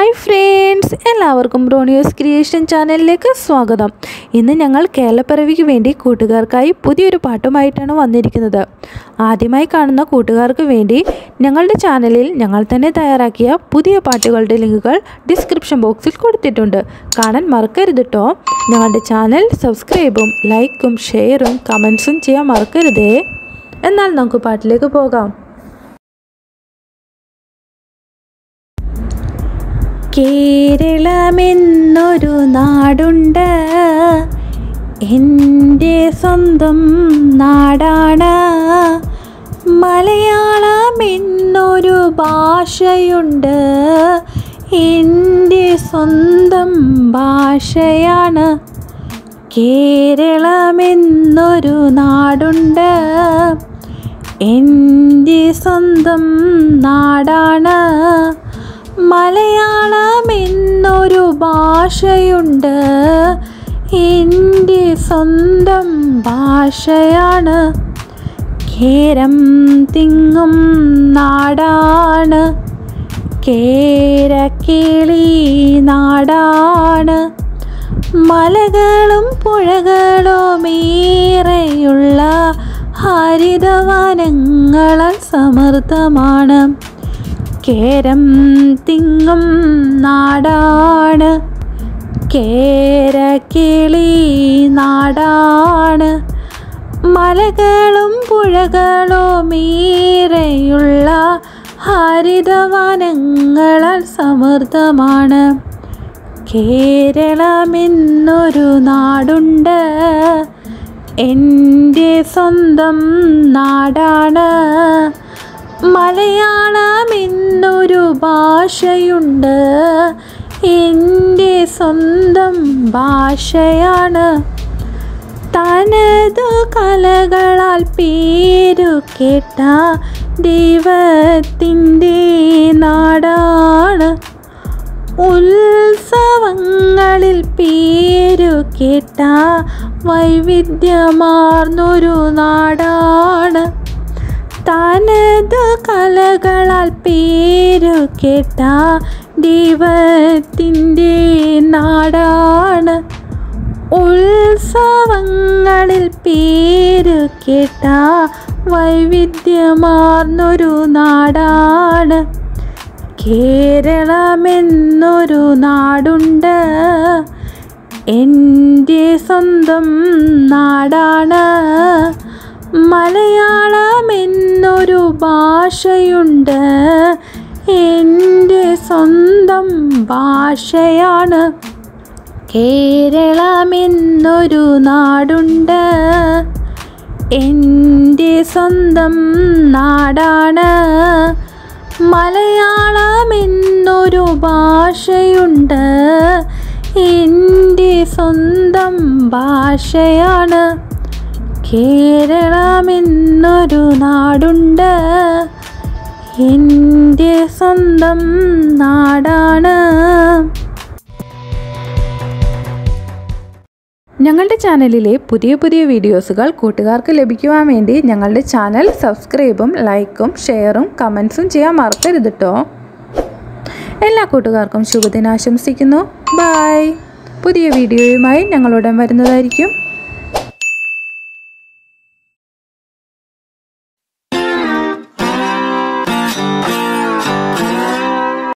hi friends എല്ലാവർക്കും ബ്രോണിയോസ് creation ചാനലിലേക്ക് സ്വാഗതം ഇന്ന് ഞങ്ങൾ കേരളപ്പിറവിക്ക് വേണ്ടി കൂട്ടുകാർക്കായി പുതിയൊരു പാട്ടുമായിട്ടാണ് വന്നിരിക്കുന്നത് ആദ്യമായി കാണുന്ന കൂട്ടുകാർക്ക് വേണ്ടി ഞങ്ങളുടെ ചാനലിൽ ഞങ്ങൾ തന്നെ തയ്യാറാക്കിയ പുതിയ പാട്ടുകളുടെ ലിങ്കുകൾ ഡിസ്ക്രിപ്ഷൻ ബോക്സിൽ കൊടുത്തിട്ടുണ്ട് കാണാൻ മറക്കരുത് കേട്ടോ ഞങ്ങളുടെ ചാനൽ സബ്സ്ക്രൈബും ലൈക്കും ഷെയറും കമൻസും ചെയ്യാൻ മറക്കരുതേ എന്നാൽ നമുക്ക് പാട്ടിലേക്ക് പോകാം കേരളമെന്നൊരു നാടുണ്ട് എൻ്റെ സ്വന്തം നാടാണ് മലയാളമെന്നൊരു ഭാഷയുണ്ട് എൻ്റെ സ്വന്തം ഭാഷയാണ് കേരളമെന്നൊരു നാടുണ്ട് എൻ്റെ സ്വന്തം നാടാണ് മലയാളമെന്നൊരു ഭാഷയുണ്ട് എൻ്റെ സ്വന്തം ഭാഷയാണ് കേരം തിങ്ങും നാടാണ് കേരക്കിളി നാടാണ് മലകളും പുഴകളുമേറെയുള്ള ഹരിതവനങ്ങളാൽ സമൃദ്ധമാണ് കേരം തിങ്ങും നാടാണ് കേരക്കിളി നാടാണ് മലകളും പുഴകളുമേറെയുള്ള ഹരിതവനങ്ങളാൽ സമൃദ്ധമാണ് കേരളമെന്നൊരു നാടുണ്ട് എൻ്റെ സ്വന്തം നാടാണ് മലയാളമെന്നൊരു ഭാഷയുണ്ട് എൻ്റെ സ്വന്തം ഭാഷയാണ് തനതു കലകളാൽ പേരു കേട്ട ദൈവത്തിൻ്റെ നാടാണ് ഉത്സവങ്ങളിൽ പേരു കേട്ട വൈവിധ്യമാർന്നൊരു നാടാണ് തനത് കലകളാൽ പേരു കേട്ട ദൈവത്തിൻ്റെ നാടാണ് ഉത്സവങ്ങളിൽ പേരു കേട്ട വൈവിധ്യമാർന്നൊരു നാടാണ് കേരളമെന്നൊരു നാടുണ്ട് എൻ്റെ സ്വന്തം നാടാണ് മലയാളമെന്നൊരു ഭാഷയുണ്ട് എൻ്റെ സ്വന്തം ഭാഷയാണ് കേരളമെന്നൊരു നാടുണ്ട് എൻ്റെ സ്വന്തം നാടാണ് മലയാളമെന്നൊരു ഭാഷയുണ്ട് എൻ്റെ സ്വന്തം ഭാഷയാണ് കേരളമെന്നൊരു നാടുണ്ട് എൻ്റെ സ്വന്തം നാടാണ് ഞങ്ങളുടെ ചാനലിലെ പുതിയ പുതിയ വീഡിയോസുകൾ കൂട്ടുകാർക്ക് ലഭിക്കുവാൻ വേണ്ടി ഞങ്ങളുടെ ചാനൽ സബ്സ്ക്രൈബും ലൈക്കും ഷെയറും കമൻസും ചെയ്യാൻ മറക്കരുത് കേട്ടോ എല്ലാ കൂട്ടുകാർക്കും ശുഭദിനം ആശംസിക്കുന്നു ബായ് പുതിയ വീഡിയോയുമായി ഞങ്ങളുടൻ വരുന്നതായിരിക്കും